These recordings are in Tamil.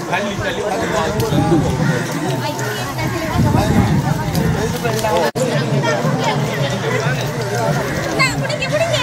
பிடிங்க பிடிங்க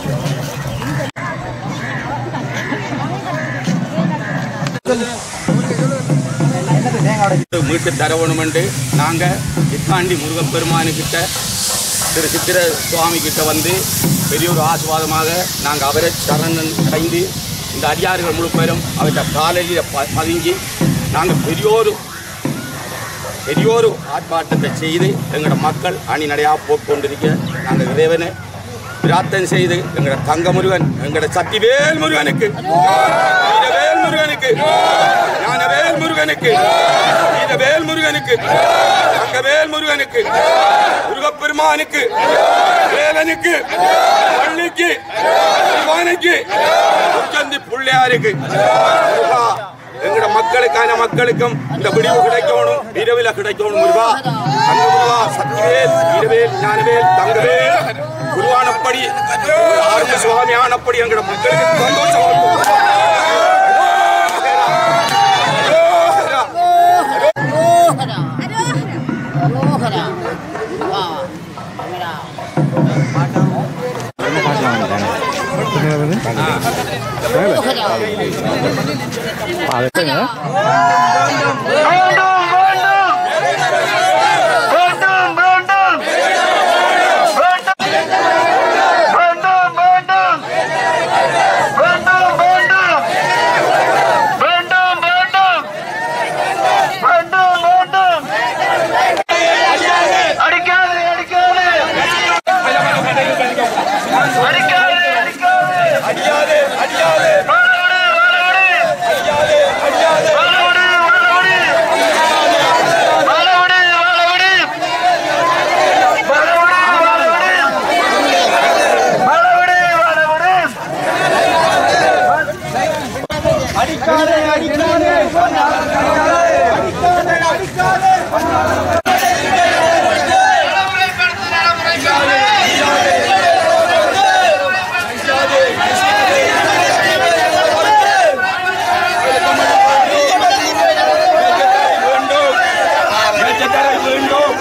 மீட்டு தரவணும் என்று நாங்கள் இத்தாண்டி முருகப்பெருமானுக்கிட்ட திரு சித்திர சுவாமி கிட்ட வந்து பெரிய ஒரு ஆசிர்வாதமாக நாங்கள் அவரை சரணன் அடைந்து இந்த அடியார்கள் முழு பேரும் அவர்கிட்ட காலையில் ப பதுங்கி நாங்கள் பெரியோரு பெரியோரு ஆர்ப்பாட்டத்தை செய்து எங்களோட மக்கள் அணிநடையாக போக்கொண்டிருக்க நாங்கள் இறைவனை பிரார்த்தனை செய்து எங்களோட தங்க முருகன் எங்களோட சக்திவேல் முருகனுக்கு வீரவேல் முருகனுக்கு ஞானவேல் முருகனுக்கு வீரவேல் முருகனுக்கு தங்கவேல் முருகனுக்கு முருகப்பெருமானுக்கு வேலனுக்கு பள்ளிக்கு சிவானுக்கு உச்சந்தி பிள்ளையாருக்கு முருகா, எங்கட மக்களுக்கான மக்களுக்கும் இந்த விடிவு கிடைக்கணும் இரவில கிடைக்கணும் முருகா அந்த முருகா சக்திவேல் இரவேல் ஞானவேல் தங்கவேல் குருவானப்படி ஆறுமுக சுவாமி ஆனப்படி எங்கட மக்களுக்கு சந்தோஷம் கொடுக்கும். ரோஹரா ரோஹரா வா ரோஹரா ரோஹரா வேண்டும் வெற்றித்தர வேண்டும்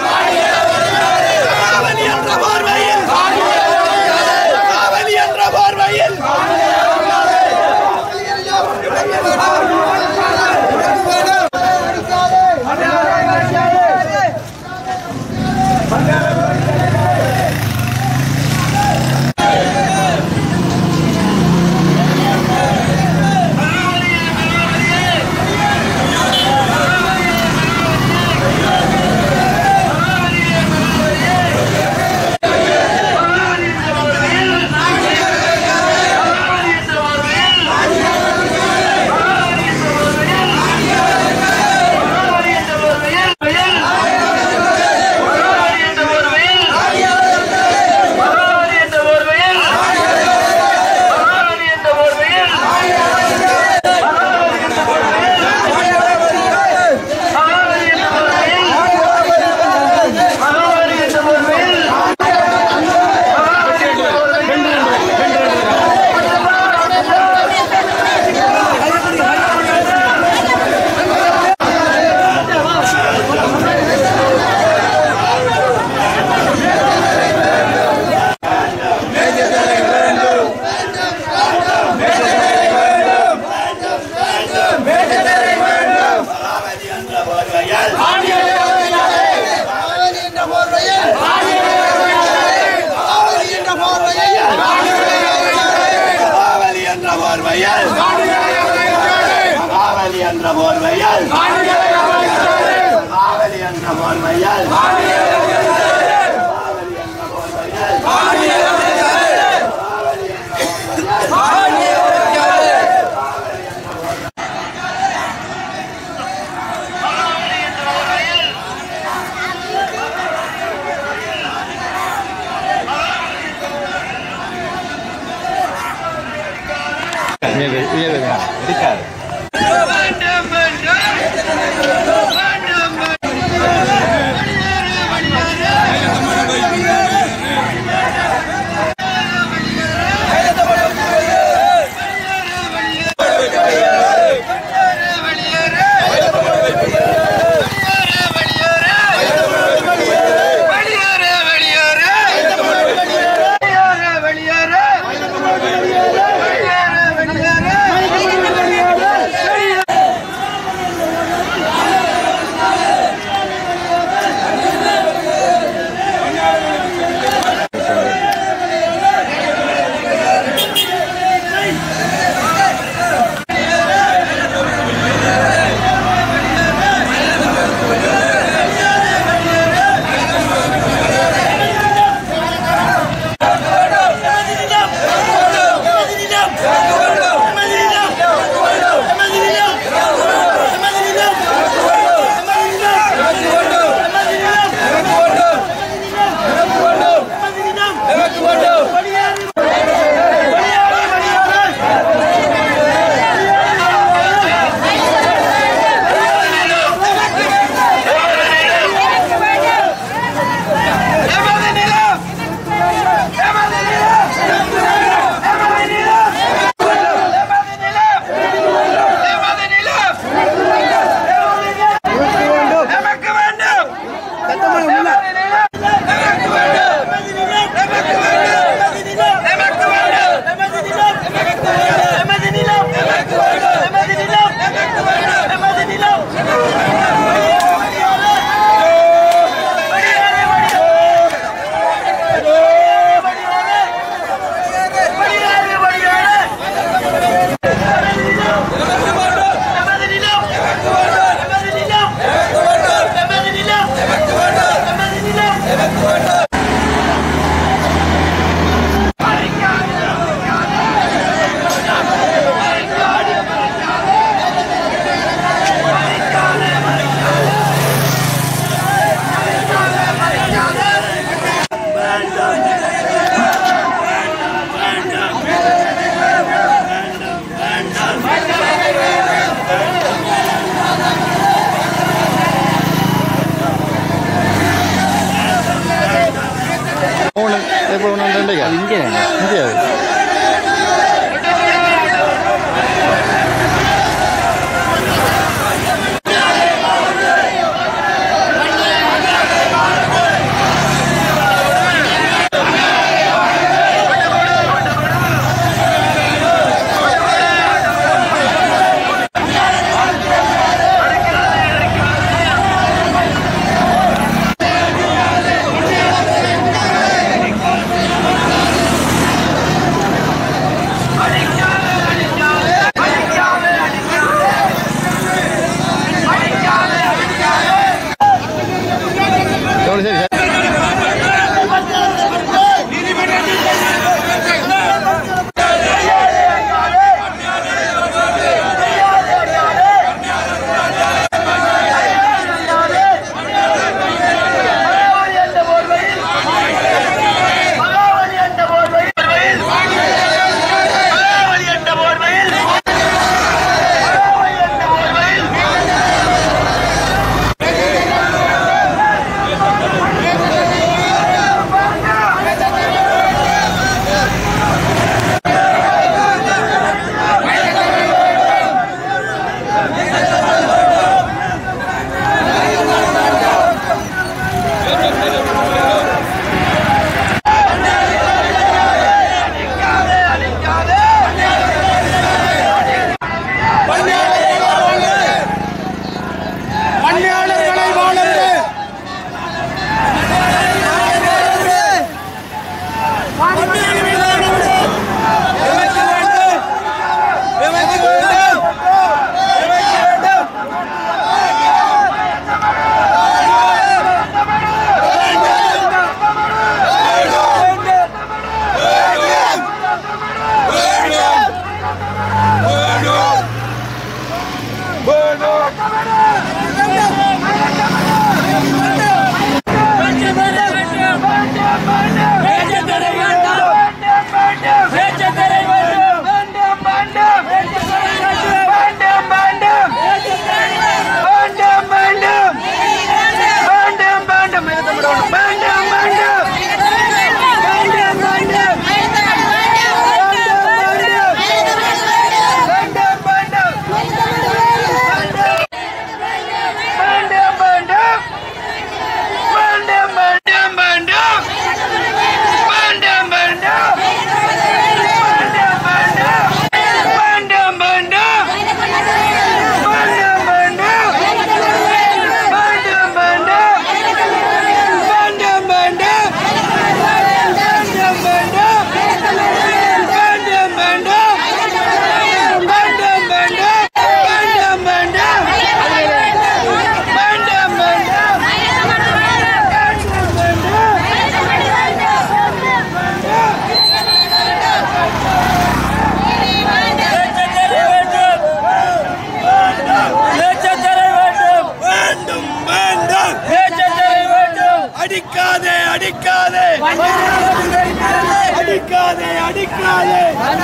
இங்கே இங்கே சரி சரி பணியாளர்களை வாழ்ந்து அடிக்காதே அடிக்காதே அடிக்காதே அடிக்காதே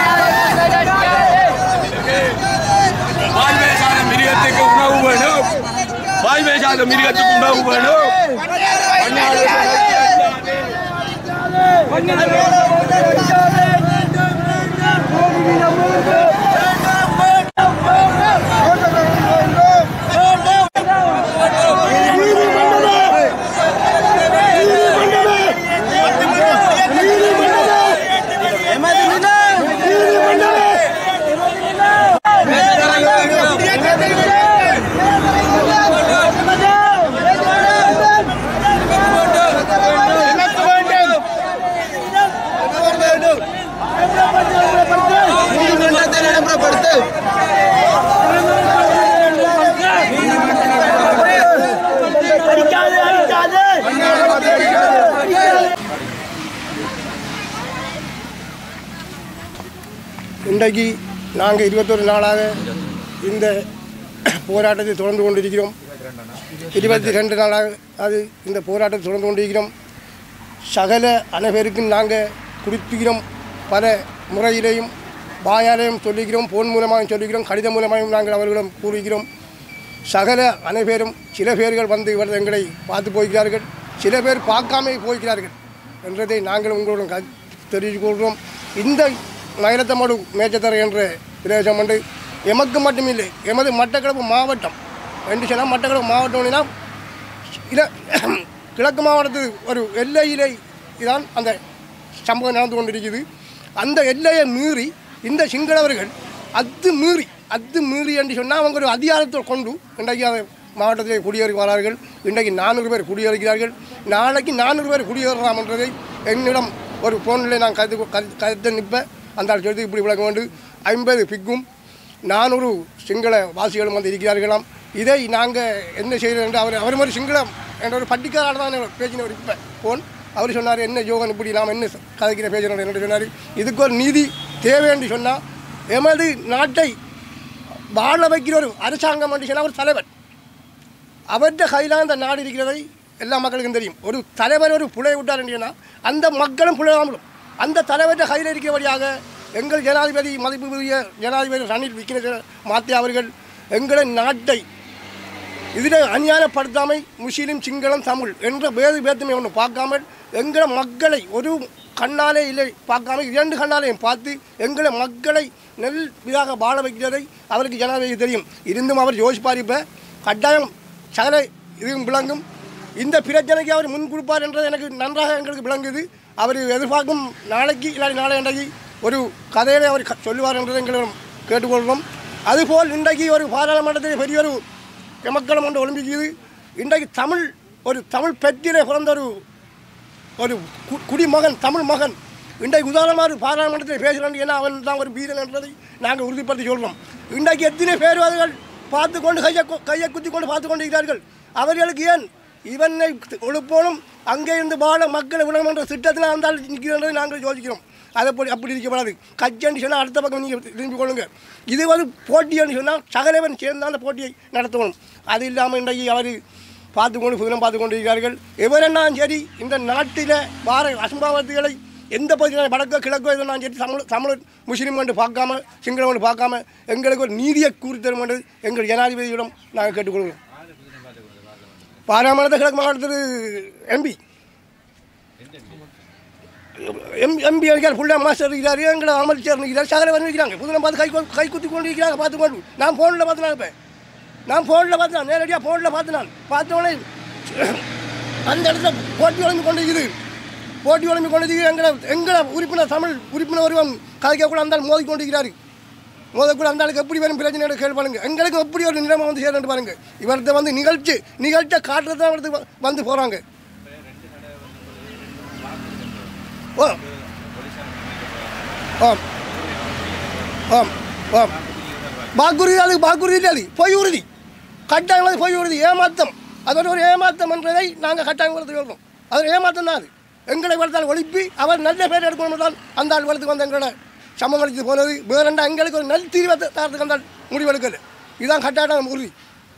வாய் பேசாத மிருகத்துக்கு உணவு வேணும் வாய் பேசாத மிருகத்துக்கு உணவு வேணும் இன்றைக்கு நாங்கள் இருபத்தொரு நாளாக இந்த போராட்டத்தை தொடர்ந்து கொண்டிருக்கிறோம் இருபத்தி ரெண்டு நாளாக அது இந்த போராட்டத்தை தொடர்ந்து கொண்டிருக்கிறோம் சகல அனைவருக்கும் நாங்கள் குறிப்பிக்கிறோம் பல முறையிலேயும் வாயாலையும் சொல்லிக்கிறோம் ஃபோன் மூலமாகவும் சொல்லிக்கிறோம் கடிதம் மூலமாகவும் நாங்கள் அவர்களிடம் கூறுகிறோம் சகல அனைவரும் சில பேர்கள் வந்து இவர் எங்களை பார்த்து போய்கிறார்கள் சில பேர் பார்க்காம போய்கிறார்கள் என்றதை நாங்கள் உங்களுடன் க- தெரிவித்துக் கொள்கிறோம் இந்த நகரத்தமடு மேச்சத்தரை என்ற பிரதேசம் வந்து எமக்கு மட்டுமில்லை எமது மட்டக்களப்பு மாவட்டம் என்று சொன்னால் மட்டக்களப்பு மாவட்டம்னா இத கிழக்கு மாவட்டத்து ஒரு எல்லையிலே தான் அந்த சம்பவம் நடந்து கொண்டிருக்குது அந்த எல்லையை மீறி இந்த சிங்களவர்கள் அத்து மீறி அத்து மீறி என்று சொன்னால் அவங்க ஒரு அதிகாரத்தை கொண்டு இன்றைக்கு அந்த மாவட்டத்தில் குடியேறுகிறார்கள் இன்றைக்கு நானூறு பேர் குடியேறுகிறார்கள் நாளைக்கு நானூறு பேர் குடியேறலாம் என்றதை என்னிடம் ஒரு ஃபோனில் நான் கருத்து கரு- கருத்து நிற்பேன் அந்த ஆள் சொல்லி இப்படி விளக்க வேண்டும் ஐம்பது பிக்கும் நானூறு சிங்கள வாசிகளும் வந்து இருக்கிறார்களாம் இதை நாங்கள் என்ன செய்கிறோம் என்று அவர் அவர் மாதிரி சிங்களம் என்ற ஒரு பட்டிக்காரால் தான் பேசினவர் இப்போ போன் அவர் சொன்னார் என்ன யோகன் இப்படி நாம் என்ன கதைக்கிற பேசுகிறோம் என்று சொன்னார் இதுக்கு ஒரு நீதி தேவை என்று சொன்னால் எமது நாட்டை வாழ வைக்கிற ஒரு அரசாங்கம் என்று சொன்னால் ஒரு தலைவர் அவர்கிட்ட கையில் அந்த நாடு இருக்கிறதை எல்லா மக்களுக்கும் தெரியும் ஒரு தலைவர் ஒரு புலையை விட்டார் என்று சொன்னால் அந்த மக்களும் புலையாமலும் அந்த தலைவர்கிட்ட கையில் இருக்கிறபடியாக எங்கள் ஜனாதிபதி மதிப்புரிய ஜனாதிபதி ரணில் விக்ரம மாத்தி அவர்கள் எங்களை நாட்டை இதில் அநியாயப்படுத்தாமை முஸ்லீம் சிங்களம் தமிழ் என்ற வேறு வேற்றுமை ஒன்று பார்க்காமல் எங்களை மக்களை ஒரு கண்ணாலே இல்லை பார்க்காம இரண்டு கண்ணாலையும் பார்த்து எங்களை மக்களை நெல் இதாக வாழ வைக்கிறதை அவருக்கு ஜனாதிபதி தெரியும் இருந்தும் அவர் யோசிப்பார் இப்போ கட்டாயம் சகல இதுவும் விளங்கும் இந்த பிரச்சனைக்கு அவர் முன் கொடுப்பார் என்றது எனக்கு நன்றாக எங்களுக்கு விளங்குது அவர் எதிர்பார்க்கும் நாளைக்கு இல்லாட்டி நாளை அன்றைக்கு ஒரு கதையை அவர் க- சொல்லுவார் என்றதை எங்களிடம் கேட்டுக்கொள்கிறோம் அதுபோல் இன்றைக்கு ஒரு பாராளுமன்றத்தில் பெரிய ஒரு எமக்களம் ஒன்று ஒலிம்பிக்குது இன்றைக்கு தமிழ் ஒரு தமிழ் பெற்றிலே பிறந்த ஒரு ஒரு கு- குடிமகன் தமிழ் மகன் இன்றைக்கு உதாரணமாக ஒரு பாராளுமன்றத்தில் பேசுகிறான் ஏன்னா அவன் தான் ஒரு வீரன் என்றதை நாங்கள் உறுதிப்படுத்தி சொல்கிறோம் இன்றைக்கு எத்தனை பேர் அவர்கள் பார்த்து கொண்டு கையை கொ- கையை குத்தி கொண்டு பார்த்து கொண்டு இருக்கிறார்கள் அவர்களுக்கு ஏன் இவனை ஒழுப்போனும் அங்கே இருந்து வாழ மக்களை விடணும் என்ற திட்டத்தில் அந்த ஆள் நிற்கிறதை நாங்கள் யோசிக்கிறோம் அதை போய் அப்படி இருக்கப்படாது கட்சின்னு சொன்னால் அடுத்த பக்கம் நீங்கள் திரும்பி கொள்ளுங்க இது வந்து போட்டின்னு சொன்னால் சகலவன் சேர்ந்து அந்த போட்டியை நடத்தணும் அது இல்லாமல் இன்றைக்கு அவர் பார்த்து கொண்டு புதினம் பார்த்து கொண்டு இருக்கிறார்கள் எவரெல்லாம் சரி இந்த நாட்டில் வார அசம்பாவத்துகளை எந்த பகுதியில் வடக்கோ கிழக்கோ எதுனாலும் சரி தமிழ் தமிழ் முஸ்லீம் என்று பார்க்காம சிங்களம் என்று பார்க்காம எங்களுக்கு ஒரு நீதியை கூறி தரும் என்று எங்கள் ஜனாதிபதியிடம் நாங்கள் கேட்டுக்கொள்கிறோம் பாராமணத்தை கிழக்கு மாவட்டத்தில் எம்பி எம் எம்பி இருக்கிறார் ஃபுல்லாக மாஸ்டர் இருக்கிறார் எங்களை அமைச்சர் இருக்கிறார் சகல வந்து இருக்கிறாங்க புதுலம் பார்த்து கை கொ- கை குத்தி கொண்டு இருக்கிறாங்க பார்த்து கொண்டு நான் ஃபோனில் பார்த்து நான் இப்போ நான் ஃபோனில் பார்த்து நான் நேரடியாக ஃபோனில் பார்த்து நான் பார்த்தோன்னே அந்த இடத்துல போட்டி வழங்கி கொண்டு இருக்குது போட்டி வழங்கி கொண்டு இருக்குது எங்களை எங்களை உறுப்பினர் தமிழ் உறுப்பினர் ஒருவன் கதைக்க கூட அந்த ஆள் மோதி கொண்டு இருக்கிறாரு மோதக்கூட அந்த ஆளுக்கு எப்படி வரும் பிரச்சனை கேள்வி பாருங்க எங்களுக்கு எப்படி ஒரு நிலைமை வந்து சேரண்டு பாருங்க இவர்கிட்ட வந்து நிகழ்ச்சி நிகழ்ச்சியை காட்டுறது தான் இவர்கிட்ட வந்து போகிறாங்க ஓ ஆம் ஆம் ஆம் வாக்குறுதி அது வாக்குறுதி அது பொய் உறுதி கட்டாயம் அது பொய் உறுதி ஏமாத்தம் அதோட ஒரு ஏமாத்தம் என்றதை நாங்கள் கட்டாயம் வளர்த்து சொல்கிறோம் அது ஒரு ஏமாத்தம் தான் அது எங்களை வளர்த்தால் ஒழிப்பி அவர் நல்ல பேர் எடுக்கணும் தான் அந்த ஆள் வளர்த்துக்கு வந்து எங்களோட சமங்களுக்கு போனது வேறண்டா எங்களுக்கு ஒரு நல் தீர்வை தரத்துக்கு அந்த ஆள் முடிவெடுக்கல இதுதான் கட்டாயம் உறுதி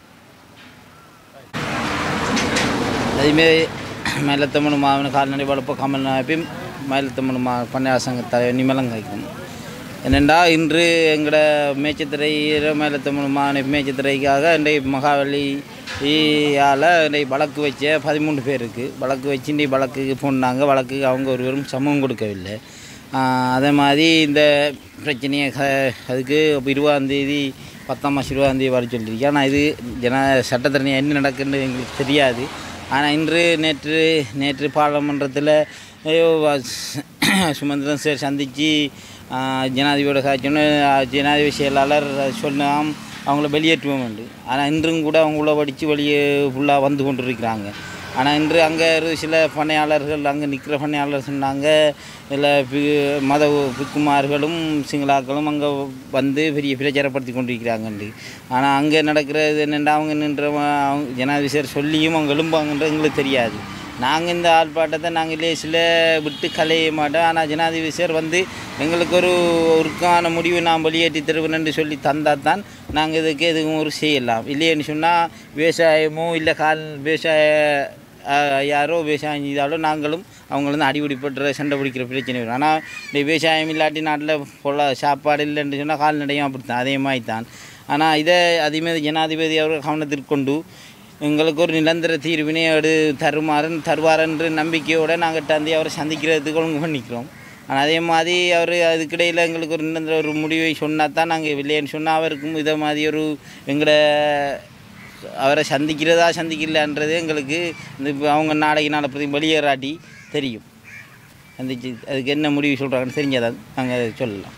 அதேமாரி மயிலத்தமிழ் மாவன கால்நடை வளர்ப்பு கமல் நாயப்பையும் மயிலத்தமிழ் மா பண்ணையார் சங்க தலைவர் நிமலங்கைக்கும் என்னென்னா இன்று எங்களோட மேச்சத்திரை மயிலத்தமிழ் மாநில மேச்சத்திரைக்காக இன்றைய மகாவலி ஆல இன்றைய வழக்கு வச்ச பதிமூணு பேர் இருக்குது வழக்கு வச்சு இன்றைய வழக்குக்கு போனாங்க வழக்குக்கு அவங்க ஒருவரும் சமம் கொடுக்கவில்லை ஆஹ் அதே மாதிரி இந்த பிரச்சனையை க அதுக்கு இப்போ இருபதாந்தேதி பத்தாம் மாதம் இருபதாந்தேதி வர சொல்லியிருக்கேன் ஆனால் இது ஜன சட்டத்தரணி என்ன நடக்குன்னு எங்களுக்கு தெரியாது ஆனால் இன்று நேற்று நேற்று பாராளுமன்றத்தில் சுமந்திரன் சார் சந்தித்து ஜனாதிபதியோட காய்ச்சோன்னு ஜனாதிபதி செயலாளர் சொன்னாம் அவங்கள வெளியேற்றுவோம் உண்டு ஆனால் இன்றும் கூட அவங்கள படித்து வெளியே ஃபுல்லாக வந்து கொண்டு இருக்கிறாங்க ஆனால் இன்று அங்கே ஒரு சில பண்ணையாளர்கள் அங்கே நிற்கிற பண்ணையாளர் சொன்னாங்க இல்லை பி மத பிக்குமார்களும் சிங்களாக்களும் அங்கே வந்து பெரிய பிரச்சாரப்படுத்தி கொண்டிருக்கிறாங்கண்டு ஆனால் அங்கே நடக்கிறது என்னென்னா அவங்க நின்ற அவங்க ஜனாதிபதி சார் சொல்லியும் அவங்க எழும்பாங்கன்றது எங்களுக்கு தெரியாது நாங்கள் இந்த ஆர்ப்பாட்டத்தை நாங்கள் லேசில் விட்டு கலைய மாட்டோம் ஆனால் ஜனாதிபதி சார் வந்து எங்களுக்கு ஒரு ஒருக்கான முடிவு நாம் வெளியேற்றி தருவேன் சொல்லி தந்தால் தான் நாங்கள் இதுக்கு எதுவும் ஒரு செய்யலாம் இல்லையேன்னு சொன்னால் விவசாயமோ இல்லை கால் விவசாய அஹ், யாரோ விவசாயம் செய்தாலும் நாங்களும் அவங்களும் அடிபிடிப்பட்டுற சண்டை பிடிக்கிற பிரச்சனை வரும் ஆனால் இந்த விவசாயம் இல்லாட்டி நாட்டில் பொருளா சாப்பாடு இல்லைன்னு சொன்னால் கால்நடையும் அப்படித்தான் அதே மாதிரி தான் ஆனால் இதை அதேமாதிரி ஜனாதிபதி அவர்கள் கவனத்திற்கு கொண்டு எங்களுக்கு ஒரு நிரந்தர தீர்வினை எடு தருமாறுன்னு தருவார் என்று நம்பிக்கையோடு நாங்கள் தந்தி அவரை சந்திக்கிறதுக்கு ஒழுங்கு பண்ணிக்கிறோம் ஆனால் அதே மாதிரி அவர் அதுக்கிடையில் எங்களுக்கு ஒரு இந்த ஒரு முடிவை சொன்னால் தான் நாங்கள் இல்லைன்னு சொன்னால் அவருக்கும் இதை மாதிரி ஒரு எங்களோட அவரை சந்திக்கிறதா சந்திக்கலன்றது எங்களுக்கு இந்த இப்ப அவங்க நாளைக்கு நாளை பிரதி வெளியேறாட்டி தெரியும் சந்திச்சு அதுக்கு என்ன முடிவு சொல்கிறாங்கன்னு தெரிஞ்சாதான் நாங்கள் சொல்லலாம்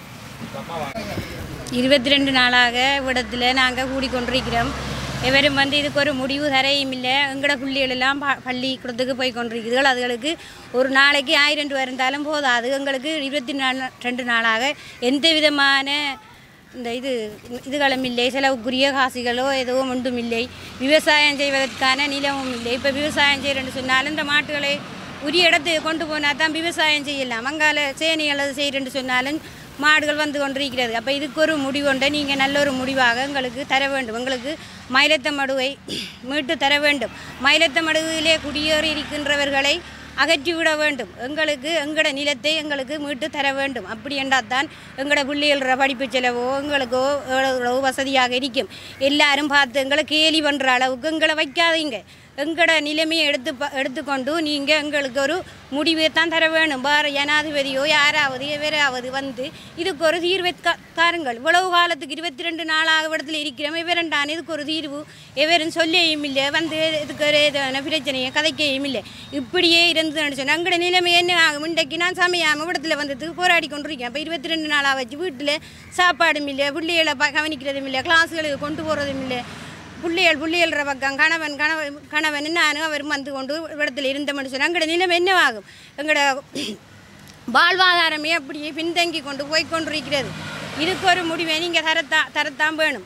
இருபத்தி ரெண்டு நாளாக இவ்விடத்தில் நாங்கள் கூடிக்கொண்டிருக்கிறோம் எவரும் வந்து இதுக்கு ஒரு முடிவு தரையும் இல்லை எங்களோட பிள்ளைகள் எல்லாம் ப பள்ளிக்கூடத்துக்கு போய் கொண்டிருக்குதுகள் அதுகளுக்கு ஒரு நாளைக்கு ஆயிரம் ரூபா இருந்தாலும் போதாது எங்களுக்கு இருபத்தி நாலு ரெண்டு நாளாக எந்த விதமான இந்த இது இதுகளும் இல்லை செலவுக்குரிய காசுகளோ எதுவும் ஒன்றும் இல்லை விவசாயம் செய்வதற்கான நிலமும் இல்லை இப்போ விவசாயம் செய்கிறேன்னு சொன்னாலும் இந்த மாட்டுகளை உரிய இடத்துக்கு கொண்டு போனால் தான் விவசாயம் செய்யலாம் அங்கால சேனிகள் அது செய்கிறேன்னு சொன்னாலும் மாடுகள் வந்து கொண்டிருக்கிறது அப்போ இதுக்கு ஒரு முடிவு உண்டு நீங்கள் நல்ல ஒரு முடிவாக எங்களுக்கு தர வேண்டும் எங்களுக்கு மயிலத்த மடுவை மீட்டு தர வேண்டும் மயிலத்த மடுவிலே குடியேறி இருக்கின்றவர்களை அகற்றிவிட வேண்டும் எங்களுக்கு எங்களோட நிலத்தை எங்களுக்கு மீட்டு தர வேண்டும் அப்படி என்றால் தான் எங்களோட பிள்ளைகள படிப்பு செலவோ எங்களுக்கோ எவ்வளவு வசதியாக இருக்கும் எல்லாரும் பார்த்து எங்களை கேலி பண்ணுற அளவுக்கு எங்களை வைக்காதீங்க எங்களோட நிலைமையை எடுத்து ப- எடுத்துக்கொண்டு நீங்கள் எங்களுக்கு ஒரு முடிவை தான் தர வேணும் பார ஜனாதிபதியோ யாராவது எவராவது வந்து இதுக்கு ஒரு தீர்வை கா- தாருங்கள் இவ்வளவு காலத்துக்கு இருபத்தி ரெண்டு நாளாக இடத்துல இருக்கிறோம் இவரண்டான இதுக்கு ஒரு தீர்வு எவரும் சொல்லியும் இல்லை வந்து இதுக்கு ஒரு இதான பிரச்சனையை கதைக்கையும் இல்லை இப்படியே இருந்து சொன்னால் எங்களோட நிலைமை என்ன ஆகும் இன்றைக்கு நான் சமையாமல் இடத்துல வந்ததுக்கு போராடி கொண்டிருக்கேன் அப்போ இருபத்தி ரெண்டு நாளாக வச்சு வீட்டில் சாப்பாடும் இல்லை பிள்ளைகளை ப கவனிக்கிறதும் இல்லை கிளாஸுகளுக்கு கொண்டு போகிறதும் இல்லை புள்ளியல் புள்ளியல்ற பக்கம் கணவன் கணவன் கணவன் நானும் அவர் வந்து கொண்டு இடத்துல இருந்த மனுஷன் எங்களோட நிலைமை என்னவாகும் எங்களோட வாழ்வாதாரமே அப்படியே பின்தங்கி கொண்டு போய் கொண்டிருக்கிறது இதுக்கு ஒரு முடிவை நீங்கள் தரத்தா தரத்தான் வேணும்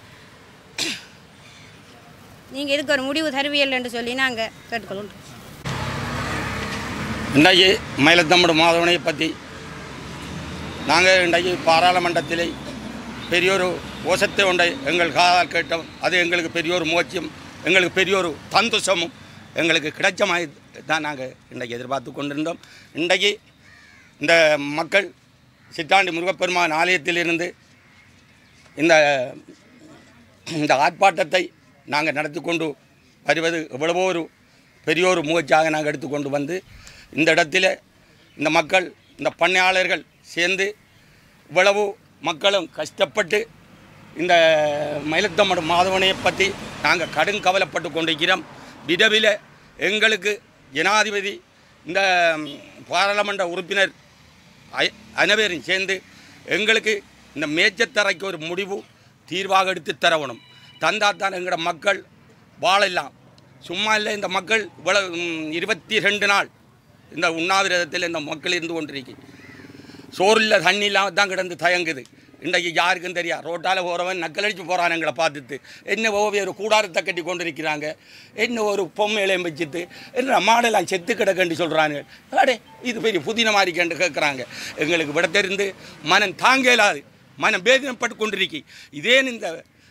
நீங்கள் இதுக்கு ஒரு முடிவு தருவியல் என்று சொல்லி நாங்கள் கேட்டுக்கொள்கிறோம் இன்றைக்கு மயிலத்தம்படு மாதவனை பற்றி நாங்கள் இன்றைக்கு பாராளுமன்றத்திலே பெரியோரு ஓசத்தை உண்டை எங்கள் காதால் கேட்டோம் அது எங்களுக்கு பெரியோரு மோட்சியம் எங்களுக்கு பெரியோரு தந்துசமும் எங்களுக்கு கிடைச்ச மாதிரி தான் நாங்கள் இன்றைக்கு எதிர்பார்த்து கொண்டிருந்தோம் இன்றைக்கு இந்த மக்கள் சித்தாண்டி முருகப்பெருமான் ஆலயத்திலிருந்து இந்த இந்த ஆர்ப்பாட்டத்தை நாங்கள் நடத்தி கொண்டு வருவது எவ்வளவோ ஒரு பெரிய ஒரு முயற்சியாக நாங்கள் எடுத்துக்கொண்டு வந்து இந்த இடத்துல இந்த மக்கள் இந்த பண்ணையாளர்கள் சேர்ந்து இவ்வளவு மக்களும் கஷ்டப்பட்டு இந்த மயிலத்தம்மடு மாதவனையை பற்றி நாங்கள் கடும் கவலைப்பட்டு கொண்டிருக்கிறோம் விரைவில் எங்களுக்கு ஜனாதிபதி இந்த ம், பாராளுமன்ற உறுப்பினர் ஐ- அனைவரும் சேர்ந்து எங்களுக்கு இந்த மேய்ச்சத்தரைக்கு ஒரு முடிவு தீர்வாக எடுத்து தரணும் தந்தால் தான் எங்களோட மக்கள் வாழலாம் சும்மா இல்லை இந்த மக்கள் இவ்வளவு ம், இருபத்தி ரெண்டு நாள் இந்த உண்ணாவிரதத்தில் இந்த மக்கள் இருந்து கொண்டிருக்கு சோறில் தண்ணி இல்லாமல் தான் கிடந்து தயங்குது இன்றைக்கு யாருக்கும் தெரியா ரோட்டால் போகிறவன் நக்கலடிச்சு போகிறான் எங்களை பார்த்துட்டு என்ன ஓவியர் கூடாரத்தை கட்டி கொண்டு இருக்கிறாங்க என்ன ஒரு பொம்மையிலையும் வச்சுட்டு என்ன மாடெல்லாம் செத்து கிடக்கண்டு சொல்கிறாங்க அடே இது பெரிய புதின மாதிரி கண்டு கேட்குறாங்க எங்களுக்கு விட தெரிந்து மனம் தாங்க இயலாது மனம் வேதனைப்பட்டு கொண்டிருக்கு இதேன் இந்த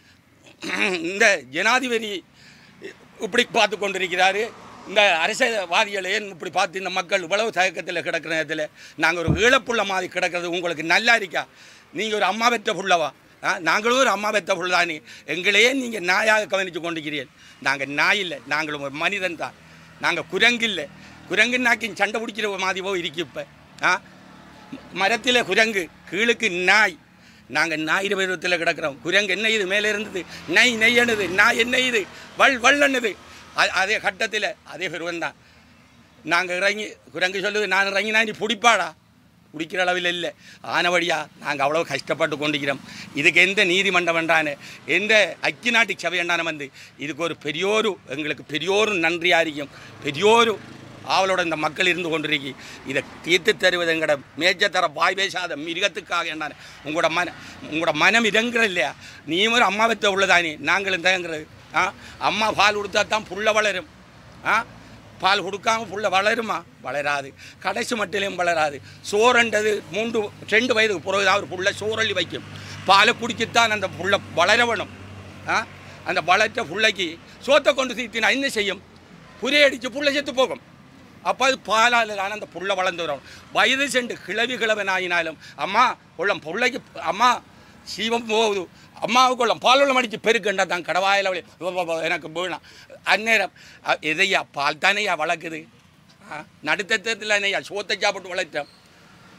இந்த ஜனாதிபதி இப்படி பார்த்து கொண்டிருக்கிறாரு இந்த அரசியல்வாதிகள் ஏன் இப்படி பார்த்து இந்த மக்கள் இவ்வளவு தயக்கத்தில் கிடக்கிற நேரத்தில் நாங்கள் ஒரு ஈழப்புள்ள மாதிரி கிடக்கிறது உங்களுக்கு நல்லா இருக்கா நீங்கள் ஒரு அம்மா பெற்ற புள்ளவா ஆ நாங்களும் ஒரு அம்மா பெற்ற புள்ளதானே எங்களையே நீங்கள் நாயாக கவனித்து கொண்டிருக்கிறீர்கள் நாங்கள் நாய் இல்லை நாங்கள் ஒரு மனிதன் தான் நாங்கள் குரங்கு இல்லை குரங்கு நாக்கின் சண்டை பிடிக்கிற மாதிரி போய் இருக்கு இப்போ ஆ மரத்தில் குரங்கு கீழுக்கு நாய் நாங்கள் நாயிர பருவத்தில் கிடக்கிறோம் குரங்கு என்ன இது மேலே இருந்தது நை நெய்யணுது நாய் என்ன இது வள் வள்ளணுது அ- அதே கட்டத்தில் அதே பருவம் தான் நாங்கள் இறங்கி குரங்கு சொல்லுது நான் இறங்கினா நீ பிடிப்பாடா பிடிக்கிற அளவில் இல்லை ஆனபடியா நாங்கள் அவ்வளோ கஷ்டப்பட்டு கொண்டிருக்கிறோம் இதுக்கு எந்த நீதிமன்றம் என்றானு எந்த ஐக்கிய நாட்டு சபை என்றான வந்து இதுக்கு ஒரு பெரியோரு எங்களுக்கு பெரியோரு நன்றியாக இருக்கும் பெரியோரு ஆவலோட இந்த மக்கள் இருந்து கொண்டிருக்கி இதை தீர்த்து தருவது எங்களோட மேஜத்தர வாய் பேசாத மிருகத்துக்காக என்ன உங்களோட மன உங்களோட மனம் இறங்குற இல்லையா நீயும் ஒரு அம்மா வெத்த உள்ளதானே நாங்களும் தயங்குறது ஆ அம்மா பால் கொடுத்தா தான் புள்ள வளரும் ஆ பால் கொடுக்காம புள்ள வளருமா வளராது கடைசி மட்டிலையும் வளராது சோறுன்றது மூன்று ரெண்டு வயதுக்கு பிறகு தான் ஒரு புள்ள சோறள்ளி வைக்கும் பாலை குடிக்கத்தான் அந்த புள்ள வளர வேணும் ஆ அந்த வளர்த்த புள்ளைக்கு சோத்தை கொண்டு தீர்த்தினா என்ன செய்யும் புரியடிச்சு புள்ள செத்து போகும் அப்போ அது பாலால் தான் அந்த புள்ள வளர்ந்து வரும் வயது சென்று கிளவி கிழவனாயினாலும் அம்மா உள்ளம் பிள்ளைக்கு அம்மா சீவம் போகுது அம்மாவுக்கு உள்ளம் பால் உள்ளம் அடித்து பெருக்கண்டா தான் கடவாயில் அவளே, வ, வ, வ, எனக்கு வேணாம் அந்நேரம் அ, எதையா பால் தானேயா வளர்க்குது ஆ, நடுத்தத்தில் என்னையா சோத்தை சாப்பிட்டு வளர்த்தோம்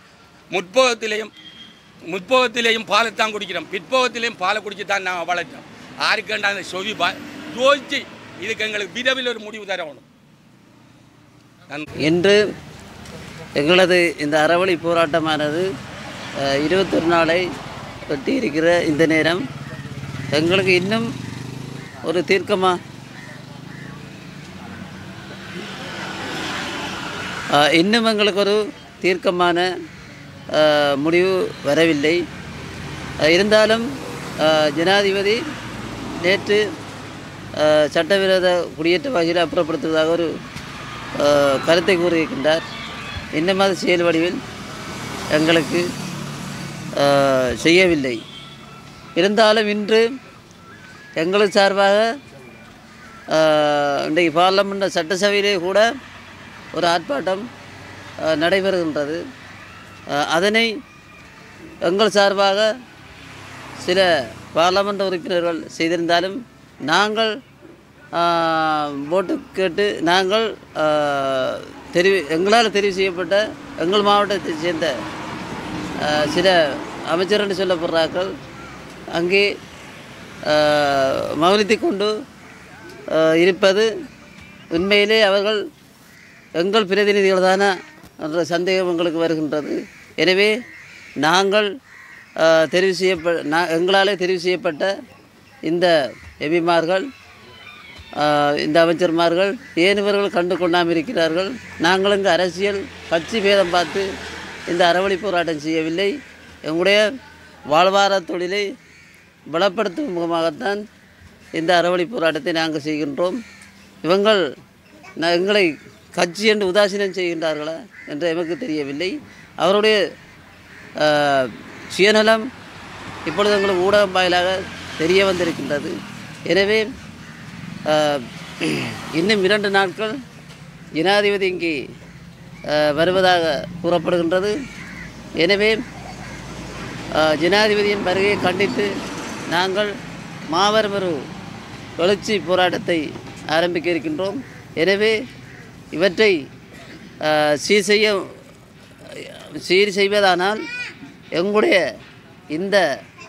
முற்போகத்திலேயும் முற்போகத்திலேயும் பாலைத்தான் குடிக்கிறோம் பிற்போகத்திலேயும் பாலை குடிச்சு தான் நாங்கள் வளர்த்தோம் யாருக்கண்டா அந்த சொவி பா யோசிச்சு இதுக்கு எங்களுக்கு விரைவில் ஒரு முடிவு தரணும் நன்றி இன்று எங்களது இந்த அறவழி போராட்டமானது அஹ், இருபத்தொரு நாளை எட்டி இருக்கிற இந்த நேரம் எங்களுக்கு இன்னும் ஒரு தீர்க்கமா அஹ், இன்னும் எங்களுக்கு ஒரு தீர்க்கமான அஹ், முடிவு வரவில்லை அஹ், இருந்தாலும் அஹ், ஜனாதிபதி நேற்று அஹ், சட்டவிரோத குடியேற்றவாசிகளை அப்புறப்படுத்துவதாக ஒரு அஹ், கருத்தை கூறியிருக்கின்றார் இன்னும் அது செயல் வடிவில் எங்களுக்கு அஹ், செய்யவில்லை இருந்தாலும் இன்று எங்களுக்கு சார்பாக அஹ், இன்றைக்கு பார்லமெண்ட் சட்டசபையிலே கூட ஒரு ஆர்ப்பாட்டம் அஹ், நடைபெறுகின்றது அஹ், அதனை எங்கள் சார்பாக சில பார்லமெண்ட் உறுப்பினர்கள் செய்திருந்தாலும் நாங்கள் ஆஹ், ஓட்டு கேட்டு நாங்கள் ஆஹ், தெரிவு எங்களால் தெரிவு செய்யப்பட்ட எங்கள் மாவட்டத்தைச் சேர்ந்த ஆஹ், சில அமைச்சர்கள் சொல்லப்படுறார்கள் அங்கே ஆஹ், மௌனித்து கொண்டு ஆஹ், இருப்பது உண்மையிலே அவர்கள் எங்கள் பிரதிநிதிகள் தானே என்ற சந்தேகம் எங்களுக்கு வருகின்றது எனவே நாங்கள் ஆஹ், தெரிவு செய்யப்ப நான் எங்களாலே தெரிவு செய்யப்பட்ட இந்த எபிமார்கள் ஆஹ், இந்த அமைச்சர்மார்கள் ஏன் இவர்கள் கண்டு கொண்டாமல் இருக்கிறார்கள் நாங்கள் இங்கு அரசியல் கட்சி பேதம் பார்த்து இந்த அறவழி போராட்டம் செய்யவில்லை எங்களுடைய வாழ்வார தொழிலை பலப்படுத்தும் முகமாகத்தான் இந்த அறவழி போராட்டத்தை நாங்கள் செய்கின்றோம் இவங்கள் ந- எங்களை கட்சி என்று உதாசீனம் செய்கின்றார்களா என்று எமக்கு தெரியவில்லை அவருடைய ஆஹ், சுயநலம் இப்பொழுது எங்களுக்கு ஊடகம் வாயிலாக தெரிய வந்திருக்கின்றது எனவே ஆஹ், இன்னும் இரண்டு நாட்கள் ஜனாதிபதி இங்கே ஆஹ், வருவதாக கூறப்படுகின்றது எனவே ஆஹ், ஜனாதிபதியின் வருகையை கண்டித்து நாங்கள் மாபெரும் ஒரு எழுச்சி போராட்டத்தை ஆரம்பிக்க இருக்கின்றோம் எனவே இவற்றை ஆஹ், சீர் செய்ய சீர் செய்வதானால் எங்களுடைய இந்த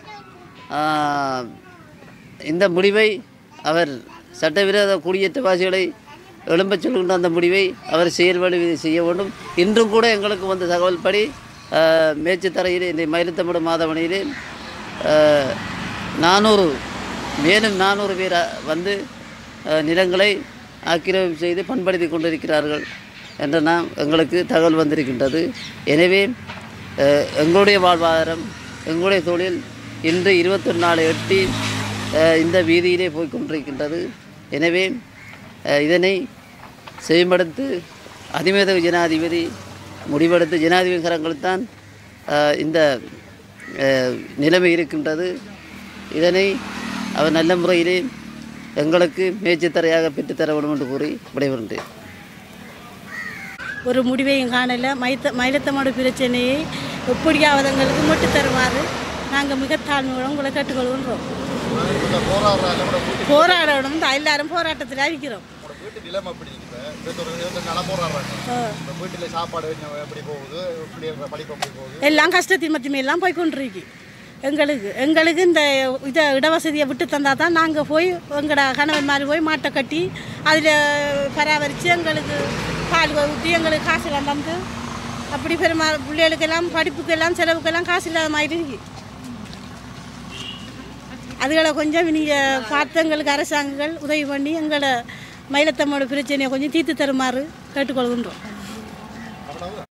ஆஹ், இந்த முடிவை அவர் சட்டவிரோத குடியேற்றவாசிகளை எழும்பச் சொல்கின்ற அந்த முடிவை அவர் செயல்படி செய்ய வேண்டும் இன்றும் கூட எங்களுக்கு வந்த தகவல் படி ஆஹ், மேய்ச்சத்தரையிலே இந்த மயிலத்தமிடு மாதவனையிலே ஆஹ், நானூறு மேலும் நானூறு பேர் அ- வந்து ஆஹ், நிலங்களை ஆக்கிரமிப்பு செய்து பண்படுத்தி கொண்டிருக்கிறார்கள் என்ற நாம் எங்களுக்கு தகவல் வந்திருக்கின்றது எனவே அஹ், எங்களுடைய வாழ்வாதாரம் எங்களுடைய தொழில் இன்று இருபத்தொரு நாளை எட்டி அஹ், இந்த வீதியிலே போய் கொண்டிருக்கின்றது எனவே அஹ், இதனை செயல்படுத்து அதிமேத ஜனாதிபதி முடிவெடுத்து ஜனாதிபதி கரங்கள்தான் அஹ், இந்த அஹ், நிலைமை இருக்கின்றது இதனை அவர் நல்ல முறையிலே எங்களுக்கு மேய்ச்சித்தரையாக பெற்றுத்தர வேண்டும் என்று கூறி விடைபெறுகின்றேன் ஒரு முடிவையும் காணல மயத்த மயிலத்தமோட பிரச்சனையை எப்படியாவது எங்களுக்கு மட்டும் தருமாறு நாங்கள் மிக தாழ்மையோட உங்களை கேட்டுக்கொள்கின்றோம் போராடணும் இந்த எல்லாரும் போராட்டத்தில் இருக்கிறோம் வீட்டு நிலைமை எப்படி இருக்குது இருபத்தொரு இருபத்தஞ்சு நாளாக போராடுறாங்க இப்போ வீட்டில் சாப்பாடு என்ன எப்படி போகுது பிள்ளைங்க படிப்பு எப்படி போகுது எல்லாம் கஷ்டத்தின் மத்தியுமே எல்லாம் போய் கொண்டிருக்கு எங்களுக்கு எங்களுக்கு இந்த இதை இடவசதியை விட்டு தந்தால் தான் நாங்கள் போய் எங்களோட கணவன் மாதிரி போய் மாட்டை கட்டி அதில் பராமரித்து எங்களுக்கு பால் ஊற்றி எங்களுக்கு காசு எல்லாம் தந்து அப்படி பெருமா பிள்ளைகளுக்கெல்லாம் படிப்புக்கெல்லாம் செலவுக்கெல்லாம் காசு இல்லாத மாதிரி இருக்கு அதுகளை கொஞ்சம் நீங்கள் பார்த்து எங்களுக்கு அரசாங்கங்கள் உதவி பண்ணி எங்களை மயிலத்தம்மோட பிரச்சனையை கொஞ்சம் தீர்த்து தருமாறு கேட்டுக்கொள்கின்றோம்